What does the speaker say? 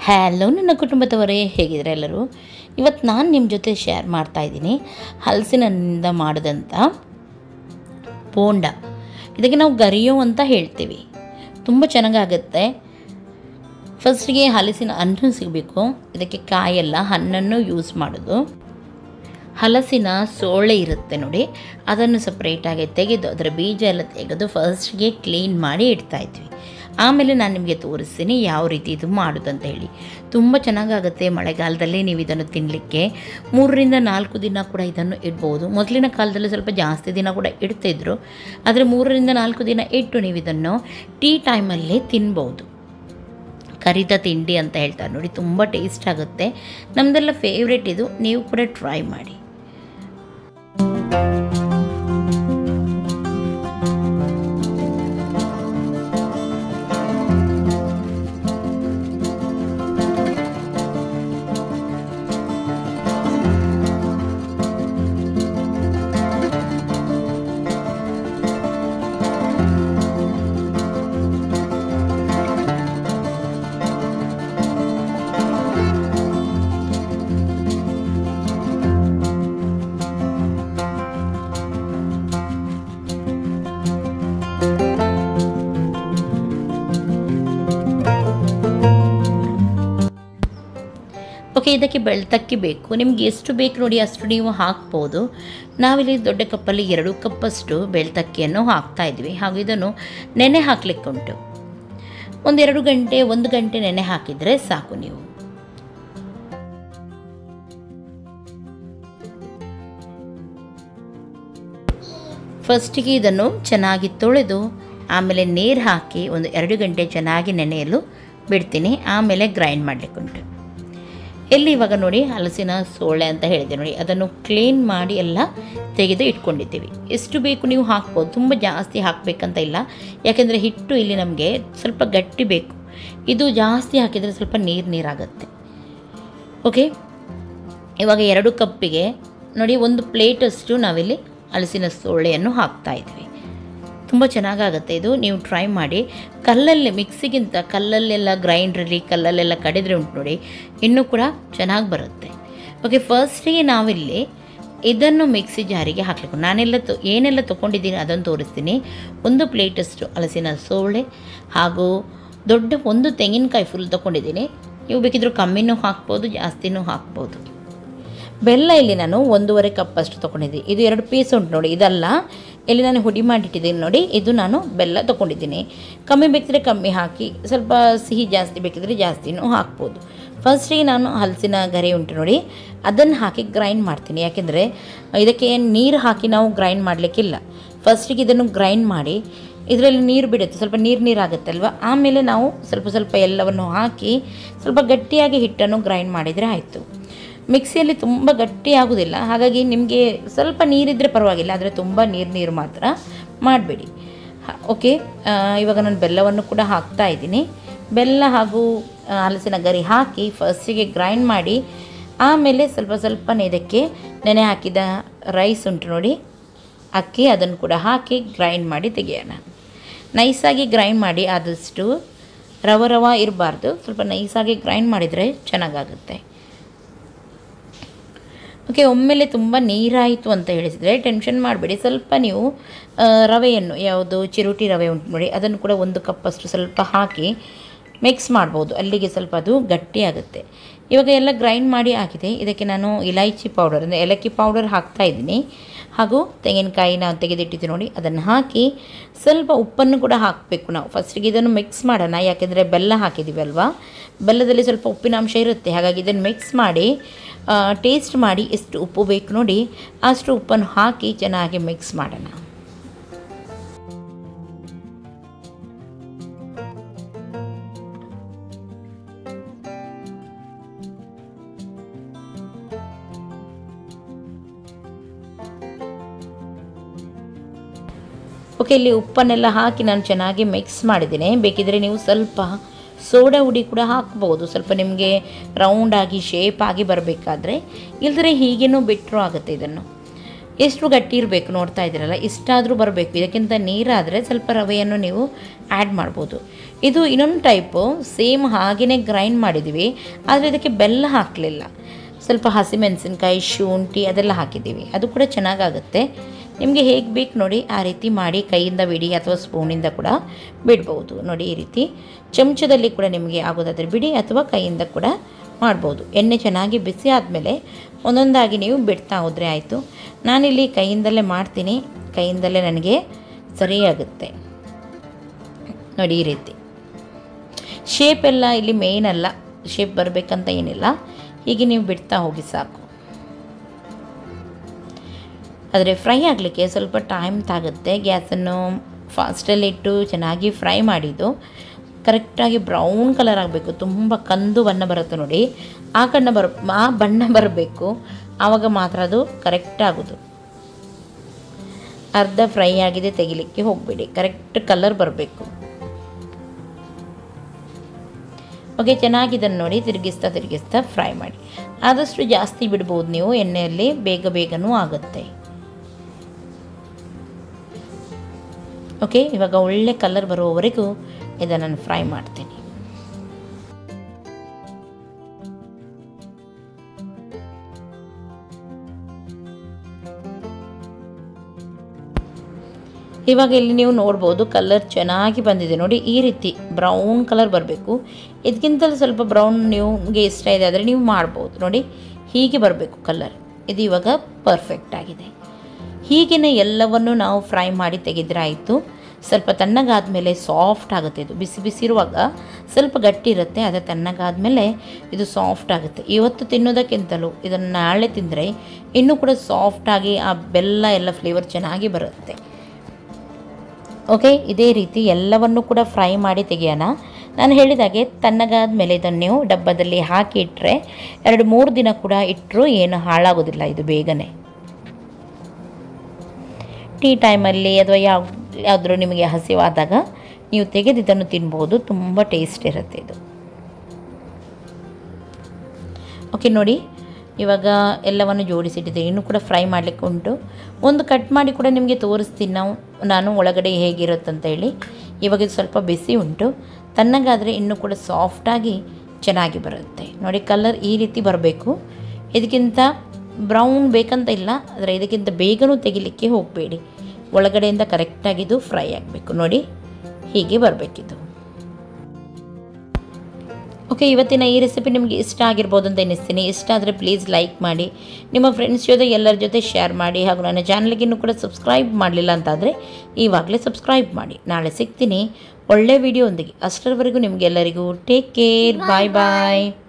hello ನನ್ನ ಕುಟುಂಬದವರೇ ಹೇಗಿದ್ದಾರೆ ಎಲ್ಲರೂ ಇವತ್ತು ನಾನು ನಿಮ್ಮ ಜೊತೆ ಶೇರ್ ಮಾಡ್ತಾ ಇದ್ದೀನಿ ಹಲಸಿನಿಂದ ಮಾಡಿದಂಥ ಬೋಂಡ ಇದಕ್ಕೆ ನಾವು ಗರಿಯೋ ಅಂತ ಹೇಳ್ತೀವಿ ತುಂಬ ಚೆನ್ನಾಗಾಗುತ್ತೆ ಫಸ್ಟಿಗೆ ಹಲಸಿನ ಹಣ್ಣು ಸಿಗಬೇಕು ಇದಕ್ಕೆ ಕಾಯೆಲ್ಲ ಹಣ್ಣನ್ನು ಯೂಸ್ ಮಾಡೋದು ಹಲಸಿನ ಸೋಳೆ ಇರುತ್ತೆ ನೋಡಿ ಅದನ್ನು ಸಪ್ರೇಟಾಗಿ ತೆಗೆದು ಅದರ ಬೀಜ ಎಲ್ಲ ತೆಗೆದು ಫಸ್ಟ್ಗೆ ಕ್ಲೀನ್ ಮಾಡಿ ಇಡ್ತಾ ಇದ್ವಿ ಆಮೇಲೆ ನಾನು ನಿಮಗೆ ತೋರಿಸ್ತೀನಿ ಯಾವ ರೀತಿ ಇದು ಮಾಡೋದು ಅಂತ ಹೇಳಿ ತುಂಬ ಚೆನ್ನಾಗಾಗುತ್ತೆ ಮಳೆಗಾಲದಲ್ಲಿ ನೀವು ಇದನ್ನು ತಿನ್ನಲಿಕ್ಕೆ ಮೂರರಿಂದ ನಾಲ್ಕು ದಿನ ಕೂಡ ಇದನ್ನು ಇಡ್ಬೋದು ಮೊದಲಿನ ಕಾಲದಲ್ಲಿ ಸ್ವಲ್ಪ ಜಾಸ್ತಿ ದಿನ ಕೂಡ ಇಡ್ತಿದ್ರು ಆದರೆ ಮೂರರಿಂದ ನಾಲ್ಕು ದಿನ ಇಟ್ಟು ನೀವು ಇದನ್ನು ಟೀ ಟೈಮಲ್ಲೇ ತಿನ್ಬೋದು ಕರಿದ ತಿಂಡಿ ಅಂತ ಹೇಳ್ತಾರೆ ನೋಡಿ ತುಂಬ ಟೇಸ್ಟ್ ಆಗುತ್ತೆ ನಮ್ಮದೆಲ್ಲ ಫೇವ್ರೆಟ್ ಇದು ನೀವು ಕೂಡ ಟ್ರೈ ಮಾಡಿ ಓಕೆ ಇದಕ್ಕೆ ಬೆಳ್ತಕ್ಕಿ ಬೇಕು ನಿಮ್ಗೆ ಎಷ್ಟು ಬೇಕು ನೋಡಿ ಅಷ್ಟು ನೀವು ಹಾಕ್ಬೋದು ನಾವಿಲ್ಲಿ ದೊಡ್ಡ ಕಪ್ಪಲ್ಲಿ ಎರಡು ಕಪ್ಪಷ್ಟು ಬೆಳ್ತಕ್ಕಿಯನ್ನು ಹಾಕ್ತಾ ಇದ್ವಿ ಹಾಗೂ ಇದನ್ನು ನೆನೆ ಹಾಕ್ಲಿಕ್ಕೆ ಉಂಟು ಒಂದೆರಡು ಗಂಟೆ ಒಂದು ಗಂಟೆ ನೆನೆ ಹಾಕಿದರೆ ಸಾಕು ನೀವು ಫಸ್ಟಿಗೆ ಇದನ್ನು ಚೆನ್ನಾಗಿ ತೊಳೆದು ಆಮೇಲೆ ನೀರು ಹಾಕಿ ಒಂದು ಎರಡು ಗಂಟೆ ಚೆನ್ನಾಗಿ ನೆನೆಯಲು ಬಿಡ್ತೀನಿ ಆಮೇಲೆ ಗ್ರೈಂಡ್ ಮಾಡಲಿಕ್ಕುಂಟು ಎಲ್ಲಿ ಇವಾಗ ನೋಡಿ ಹಲಸಿನ ಸೋಳೆ ಅಂತ ಹೇಳಿದೆ ನೋಡಿ ಅದನ್ನು ಕ್ಲೀನ್ ಮಾಡಿ ಎಲ್ಲ ತೆಗೆದು ಇಟ್ಕೊಂಡಿದ್ದೀವಿ ಎಷ್ಟು ಬೇಕು ನೀವು ಹಾಕ್ಬೋದು ತುಂಬ ಜಾಸ್ತಿ ಹಾಕಬೇಕಂತ ಇಲ್ಲ ಯಾಕೆಂದರೆ ಹಿಟ್ಟು ಇಲ್ಲಿ ನಮಗೆ ಸ್ವಲ್ಪ ಗಟ್ಟಿ ಬೇಕು ಇದು ಜಾಸ್ತಿ ಹಾಕಿದರೆ ಸ್ವಲ್ಪ ನೀರು ನೀರಾಗುತ್ತೆ ಓಕೆ ಇವಾಗ ಎರಡು ಕಪ್ಪಿಗೆ ನೋಡಿ ಒಂದು ಪ್ಲೇಟಷ್ಟು ನಾವಿಲ್ಲಿ ಹಲಸಿನ ಸೋಳೆಯನ್ನು ಹಾಕ್ತಾ ಇದ್ವಿ ತುಂಬ ಚೆನ್ನಾಗಾಗುತ್ತೆ ಇದು ನೀವು ಟ್ರೈ ಮಾಡಿ ಕಲ್ಲಲ್ಲಿ ಮಿಕ್ಸಿಗಿಂತ ಕಲ್ಲಲ್ಲೆಲ್ಲ ಗ್ರೈಂಡ್ರಲ್ಲಿ ಕಲ್ಲಲ್ಲೆಲ್ಲ ಕಡಿದ್ರೆ ಉಂಟು ನೋಡಿ ಇನ್ನೂ ಕೂಡ ಚೆನ್ನಾಗಿ ಬರುತ್ತೆ ಓಕೆ ಫಸ್ಟಿಗೆ ನಾವಿಲ್ಲಿ ಇದನ್ನು ಮಿಕ್ಸಿ ಜಾರಿಗೆ ಹಾಕಬೇಕು ನಾನೆಲ್ಲ ತೊ ಏನೆಲ್ಲ ತೊಗೊಂಡಿದ್ದೀನಿ ಅದನ್ನು ತೋರಿಸ್ತೀನಿ ಒಂದು ಪ್ಲೇಟಷ್ಟು ಹಲಸಿನ ಸೋಳೆ ಹಾಗೂ ದೊಡ್ಡ ಒಂದು ತೆಂಗಿನಕಾಯಿ ಫುಲ್ ತೊಗೊಂಡಿದ್ದೀನಿ ನೀವು ಬೇಕಿದ್ರೂ ಕಮ್ಮಿನೂ ಹಾಕ್ಬೋದು ಜಾಸ್ತಿನೂ ಹಾಕ್ಬೋದು ಬೆಲ್ಲ ಇಲ್ಲಿ ನಾನು ಒಂದೂವರೆ ಕಪ್ಪಷ್ಟು ತೊಗೊಂಡಿದ್ದೀನಿ ಇದು ಎರಡು ಪೀಸ್ ಉಂಟು ನೋಡಿ ಇದಲ್ಲ ಇಲ್ಲಿ ನಾನು ಹುಡಿ ಮಾಡಿಟ್ಟಿದ್ದೀನಿ ನೋಡಿ ಇದು ನಾನು ಬೆಲ್ಲ ತೊಗೊಂಡಿದ್ದೀನಿ ಕಮ್ಮಿ ಬೇಕಿದ್ರೆ ಕಮ್ಮಿ ಹಾಕಿ ಸ್ವಲ್ಪ ಸಿಹಿ ಜಾಸ್ತಿ ಬೇಕಿದ್ರೆ ಜಾಸ್ತಿನೂ ಹಾಕ್ಬೋದು ಫಸ್ಟಿಗೆ ನಾನು ಹಲಸಿನ ಗರಿ ಉಂಟು ನೋಡಿ ಅದನ್ನು ಹಾಕಿ ಗ್ರೈಂಡ್ ಮಾಡ್ತೀನಿ ಯಾಕೆಂದರೆ ಇದಕ್ಕೆ ನೀರು ಹಾಕಿ ನಾವು ಗ್ರೈಂಡ್ ಮಾಡಲಿಕ್ಕಿಲ್ಲ ಫಸ್ಟಿಗೆ ಇದನ್ನು ಗ್ರೈಂಡ್ ಮಾಡಿ ಇದರಲ್ಲಿ ನೀರು ಬಿಡುತ್ತೆ ಸ್ವಲ್ಪ ನೀರು ನೀರಾಗುತ್ತೆ ಅಲ್ವಾ ಆಮೇಲೆ ನಾವು ಸ್ವಲ್ಪ ಸ್ವಲ್ಪ ಎಲ್ಲವನ್ನು ಹಾಕಿ ಸ್ವಲ್ಪ ಗಟ್ಟಿಯಾಗಿ ಹಿಟ್ಟನ್ನು ಗ್ರೈಂಡ್ ಮಾಡಿದರೆ ಆಯಿತು ಮಿಕ್ಸಿಯಲ್ಲಿ ತುಂಬ ಗಟ್ಟಿ ಆಗೋದಿಲ್ಲ ಹಾಗಾಗಿ ನಿಮಗೆ ಸ್ವಲ್ಪ ನೀರಿದ್ದರೆ ಪರವಾಗಿಲ್ಲ ಆದರೆ ತುಂಬ ನೀರು ನೀರು ಮಾತ್ರ ಮಾಡಬೇಡಿ ಓಕೆ ಇವಾಗ ನಾನು ಬೆಲ್ಲವನ್ನು ಕೂಡ ಹಾಕ್ತಾ ಇದ್ದೀನಿ ಬೆಲ್ಲ ಹಾಗೂ ಹಲಸಿನ ಗರಿ ಹಾಕಿ ಫಸ್ಟಿಗೆ ಗ್ರೈಂಡ್ ಮಾಡಿ ಆಮೇಲೆ ಸ್ವಲ್ಪ ಸ್ವಲ್ಪನೇ ಇದಕ್ಕೆ ನೆನೆ ಹಾಕಿದ ರೈಸ್ ಉಂಟು ನೋಡಿ ಅಕ್ಕಿ ಅದನ್ನು ಕೂಡ ಹಾಕಿ ಗ್ರೈಂಡ್ ಮಾಡಿ ತೆಗೆಯೋಣ ನೈಸಾಗಿ ಗ್ರೈಂಡ್ ಮಾಡಿ ಆದಷ್ಟು ರವ ರವ ಇರಬಾರ್ದು ಸ್ವಲ್ಪ ನೈಸಾಗಿ ಗ್ರೈಂಡ್ ಮಾಡಿದರೆ ಚೆನ್ನಾಗಾಗುತ್ತೆ ಓಕೆ ಒಮ್ಮೆಲೆ ತುಂಬ ನೀರಾಯಿತು ಅಂತ ಹೇಳಿದರೆ ಟೆನ್ಷನ್ ಮಾಡಬೇಡಿ ಸ್ವಲ್ಪ ನೀವು ರವೆಯನ್ನು ಯಾವುದು ಚಿರುಟಿ ರವೆ ಉಂಟು ನೋಡಿ ಅದನ್ನು ಕೂಡ ಒಂದು ಕಪ್ಪಷ್ಟು ಸ್ವಲ್ಪ ಹಾಕಿ ಮಿಕ್ಸ್ ಮಾಡ್ಬೋದು ಅಲ್ಲಿಗೆ ಸ್ವಲ್ಪ ಅದು ಗಟ್ಟಿಯಾಗುತ್ತೆ ಇವಾಗ ಎಲ್ಲ ಗ್ರೈಂಡ್ ಮಾಡಿ ಆಗಿದೆ ಇದಕ್ಕೆ ನಾನು ಇಲೈಚಿ ಪೌಡರ್ ಅಂದರೆ ಏಲಕ್ಕಿ ಪೌಡರ್ ಹಾಕ್ತಾ ಇದ್ದೀನಿ ಹಾಗೂ ತೆಂಗಿನಕಾಯಿ ನಾವು ತೆಗೆದಿಟ್ಟಿದ್ದು ನೋಡಿ ಅದನ್ನು ಹಾಕಿ ಸ್ವಲ್ಪ ಉಪ್ಪನ್ನು ಕೂಡ ಹಾಕಬೇಕು ನಾವು ಫಸ್ಟಿಗೆ ಇದನ್ನು ಮಿಕ್ಸ್ ಮಾಡೋಣ ಯಾಕೆಂದರೆ ಬೆಲ್ಲ ಹಾಕಿದ್ದೀವಿ ಅಲ್ವಾ ಬೆಲ್ಲದಲ್ಲಿ ಸ್ವಲ್ಪ ಉಪ್ಪಿನಾಂಶ ಇರುತ್ತೆ ಹಾಗಾಗಿ ಇದನ್ನು ಮಿಕ್ಸ್ ಮಾಡಿ ಟೇಸ್ಟ್ ಮಾಡಿ ಎಷ್ಟು ಉಪ್ಪು ಬೇಕು ನೋಡಿ ಅಷ್ಟು ಉಪ್ಪನ್ನು ಹಾಕಿ ಚೆನ್ನಾಗಿ ಮಿಕ್ಸ್ ಮಾಡೋಣ ಓಕೆ ಇಲ್ಲಿ ಉಪ್ಪನ್ನೆಲ್ಲ ಹಾಕಿ ನಾನು ಚೆನ್ನಾಗಿ ಮಿಕ್ಸ್ ಮಾಡಿದ್ದೀನಿ ಬೇಕಿದ್ರೆ ನೀವು ಸ್ವಲ್ಪ ಸೋಡಾ ಹುಡಿ ಕೂಡ ಹಾಕ್ಬೋದು ಸ್ವಲ್ಪ ನಿಮಗೆ ರೌಂಡಾಗಿ ಶೇಪ್ ಆಗಿ ಬರಬೇಕಾದ್ರೆ ಇಲ್ದರೆ ಹೀಗೇನೂ ಬಿಟ್ಟರೂ ಆಗುತ್ತೆ ಇದನ್ನು ಎಷ್ಟು ಗಟ್ಟಿ ಇರಬೇಕು ನೋಡ್ತಾ ಇದ್ದೀರಲ್ಲ ಇಷ್ಟಾದರೂ ಬರಬೇಕು ಇದಕ್ಕಿಂತ ನೀರಾದರೆ ಸ್ವಲ್ಪ ರವೆಯನ್ನು ನೀವು ಆ್ಯಡ್ ಮಾಡ್ಬೋದು ಇದು ಇನ್ನೊಂದು ಟೈಪು ಸೇಮ್ ಹಾಗೆಯೇ ಗ್ರೈಂಡ್ ಮಾಡಿದ್ದೀವಿ ಆದರೆ ಇದಕ್ಕೆ ಬೆಲ್ಲ ಹಾಕಲಿಲ್ಲ ಸ್ವಲ್ಪ ಹಸಿಮೆಣಸಿನ್ಕಾಯಿ ಶುಂಠಿ ಅದೆಲ್ಲ ಹಾಕಿದ್ದೀವಿ ಅದು ಕೂಡ ಚೆನ್ನಾಗಾಗುತ್ತೆ ನಿಮಗೆ ಹೇಗೆ ಬೇಕು ನೋಡಿ ಆ ರೀತಿ ಮಾಡಿ ಕೈಯಿಂದ ಬಿಡಿ ಅಥವಾ ಸ್ಪೂನಿಂದ ಕೂಡ ಬಿಡ್ಬೋದು ನೋಡಿ ಈ ರೀತಿ ಚಮಚದಲ್ಲಿ ಕೂಡ ನಿಮಗೆ ಆಗೋದಾದರೆ ಬಿಡಿ ಅಥವಾ ಕೈಯಿಂದ ಕೂಡ ಮಾಡ್ಬೋದು ಎಣ್ಣೆ ಚೆನ್ನಾಗಿ ಬಿಸಿ ಆದಮೇಲೆ ಒಂದೊಂದಾಗಿ ನೀವು ಬಿಡ್ತಾ ಹೋದರೆ ಆಯಿತು ನಾನಿಲ್ಲಿ ಕೈಯಿಂದಲೇ ಮಾಡ್ತೀನಿ ಕೈಯಿಂದಲೇ ನನಗೆ ಸರಿಯಾಗುತ್ತೆ ನೋಡಿ ಈ ರೀತಿ ಶೇಪ್ ಎಲ್ಲ ಇಲ್ಲಿ ಮೇಯ್ನ್ ಅಲ್ಲ ಶೇಪ್ ಬರಬೇಕಂತ ಏನಿಲ್ಲ ಹೀಗೆ ನೀವು ಬಿಡ್ತಾ ಹೋಗಿ ಸಾಕು ಆದರೆ ಫ್ರೈ ಆಗಲಿಕ್ಕೆ ಸ್ವಲ್ಪ ಟೈಮ್ ತಾಗುತ್ತೆ ಗ್ಯಾಸನ್ನು ಫಾಸ್ಟಲ್ಲಿ ಇಟ್ಟು ಚೆನ್ನಾಗಿ ಫ್ರೈ ಮಾಡಿದ್ದು ಕರೆಕ್ಟಾಗಿ ಬ್ರೌನ್ ಕಲರ್ ಆಗಬೇಕು ತುಂಬ ಕಂದು ಬಣ್ಣ ಬರುತ್ತೆ ನೋಡಿ ಆ ಕಣ್ಣ ಬರ ಆ ಬಣ್ಣ ಬರಬೇಕು ಆವಾಗ ಮಾತ್ರ ಅದು ಕರೆಕ್ಟ್ ಆಗೋದು ಅರ್ಧ ಫ್ರೈ ಆಗಿದೆ ತೆಗಿಲಿಕ್ಕೆ ಹೋಗಬೇಡಿ ಕರೆಕ್ಟ್ ಕಲರ್ ಬರಬೇಕು ಓಕೆ ಚೆನ್ನಾಗಿದ್ದನ್ನು ನೋಡಿ ತಿರುಗಿಸ್ತಾ ತಿರುಗಿಸ್ತಾ ಫ್ರೈ ಮಾಡಿ ಆದಷ್ಟು ಜಾಸ್ತಿ ಬಿಡ್ಬೋದು ನೀವು ಎಣ್ಣೆಯಲ್ಲಿ ಬೇಗ ಬೇಗನೂ ಆಗುತ್ತೆ ಓಕೆ ಇವಾಗ ಒಳ್ಳೆ ಕಲರ್ ಬರುವವರೆಗೂ ಇದನ್ನು ಫ್ರೈ ಮಾಡ್ತೀನಿ ಇವಾಗ ಇಲ್ಲಿ ನೀವು ನೋಡ್ಬೋದು ಕಲರ್ ಚೆನ್ನಾಗಿ ಬಂದಿದೆ ನೋಡಿ ಈ ರೀತಿ ಬ್ರೌನ್ ಕಲರ್ ಬರಬೇಕು ಇದಕ್ಕಿಂತಲೂ ಸ್ವಲ್ಪ ಬ್ರೌನ್ ನಿಮಗೆ ಇಷ್ಟ ಇದೆ ಆದರೆ ನೀವು ಮಾಡ್ಬೋದು ನೋಡಿ ಹೀಗೆ ಬರಬೇಕು ಕಲರ್ ಇದು ಇವಾಗ ಪರ್ಫೆಕ್ಟ್ ಆಗಿದೆ ಹೀಗೇ ಎಲ್ಲವನ್ನು ನಾವು ಫ್ರೈ ಮಾಡಿ ತೆಗೆದ್ರೆ ಆಯಿತು ಸ್ವಲ್ಪ ತಣ್ಣಗಾದ್ಮೇಲೆ ಸಾಫ್ಟ್ ಆಗುತ್ತೆ ಇದು ಬಿಸಿ ಬಿಸಿ ಇರುವಾಗ ಸ್ವಲ್ಪ ಗಟ್ಟಿ ಇರುತ್ತೆ ಆದರೆ ತಣ್ಣಗಾದ್ಮೇಲೆ ಇದು ಸಾಫ್ಟ್ ಆಗುತ್ತೆ ಇವತ್ತು ತಿನ್ನೋದಕ್ಕಿಂತಲೂ ಇದನ್ನು ನಾಳೆ ತಿಂದರೆ ಇನ್ನೂ ಕೂಡ ಸಾಫ್ಟಾಗಿ ಆ ಬೆಲ್ಲ ಎಲ್ಲ ಫ್ಲೇವರ್ ಚೆನ್ನಾಗಿ ಬರುತ್ತೆ ಓಕೆ ಇದೇ ರೀತಿ ಎಲ್ಲವನ್ನು ಕೂಡ ಫ್ರೈ ಮಾಡಿ ತೆಗೆಯೋಣ ನಾನು ಹೇಳಿದಾಗೆ ತಣ್ಣಗಾದ ಮೇಲೆ ಇದನ್ನು ನೀವು ಡಬ್ಬದಲ್ಲಿ ಹಾಕಿ ಇಟ್ಟರೆ ಎರಡು ಮೂರು ದಿನ ಕೂಡ ಇಟ್ಟರೂ ಏನು ಹಾಳಾಗೋದಿಲ್ಲ ಇದು ಬೇಗನೆ ಟೀ ಟೈಮಲ್ಲಿ ಅಥವಾ ಯಾವ ಯಾವುದಾದ್ರೂ ನಿಮಗೆ ಹಸಿವಾದಾಗ ನೀವು ತೆಗೆದು ಇದನ್ನು ತಿನ್ಬೋದು ತುಂಬ ಟೇಸ್ಟ್ ಇರುತ್ತೆ ಇದು ಓಕೆ ನೋಡಿ ಇವಾಗ ಎಲ್ಲವನ್ನು ಜೋಡಿಸಿಟ್ಟಿದ್ದೀನಿ ಇನ್ನೂ ಕೂಡ ಫ್ರೈ ಮಾಡಲಿಕ್ಕೆ ಉಂಟು ಒಂದು ಕಟ್ ಮಾಡಿ ಕೂಡ ನಿಮಗೆ ತೋರಿಸ್ತೀನಿ ನಾವು ನಾನು ಒಳಗಡೆ ಹೇಗಿರುತ್ತಂತ ಹೇಳಿ ಇವಾಗ ಇದು ಸ್ವಲ್ಪ ಬಿಸಿ ಉಂಟು ತಣ್ಣಗಾದರೆ ಇನ್ನೂ ಕೂಡ ಸಾಫ್ಟಾಗಿ ಚೆನ್ನಾಗಿ ಬರುತ್ತೆ ನೋಡಿ ಕಲರ್ ಈ ರೀತಿ ಬರಬೇಕು ಇದಕ್ಕಿಂತ ಬ್ರೌನ್ ಬೇಕಂತ ಇಲ್ಲ ಆದರೆ ಇದಕ್ಕಿಂತ ಬೇಗನೂ ತೆಗಿಲಿಕ್ಕೆ ಹೋಗಬೇಡಿ ಒಳಗಡೆಯಿಂದ ಕರೆಕ್ಟಾಗಿದ್ದು ಫ್ರೈ ಆಗಬೇಕು ನೋಡಿ ಹೀಗೆ ಬರಬೇಕಿದು ಓಕೆ ಇವತ್ತಿನ ಈ ರೆಸಿಪಿ ನಿಮಗೆ ಇಷ್ಟ ಆಗಿರ್ಬೋದು ಅಂತ ಎನಿಸ್ತೀನಿ ಇಷ್ಟ ಆದರೆ ಪ್ಲೀಸ್ ಲೈಕ್ ಮಾಡಿ ನಿಮ್ಮ ಫ್ರೆಂಡ್ಸ್ ಜೊತೆ ಎಲ್ಲರ ಜೊತೆ ಶೇರ್ ಮಾಡಿ ಹಾಗೂ ನನ್ನ ಚಾನಲ್ಗೆ ಇನ್ನೂ ಕೂಡ ಸಬ್ಸ್ಕ್ರೈಬ್ ಮಾಡಲಿಲ್ಲ ಅಂತಾದರೆ ಇವಾಗಲೇ ಸಬ್ಸ್ಕ್ರೈಬ್ ಮಾಡಿ ನಾಳೆ ಸಿಗ್ತೀನಿ ಒಳ್ಳೆ ವಿಡಿಯೋ ಒಂದಿಗೆ ಅಷ್ಟರವರೆಗೂ ನಿಮಗೆಲ್ಲರಿಗೂ ಟೇಕ್ ಕೇರ್ ಬಾಯ್ ಬಾಯ್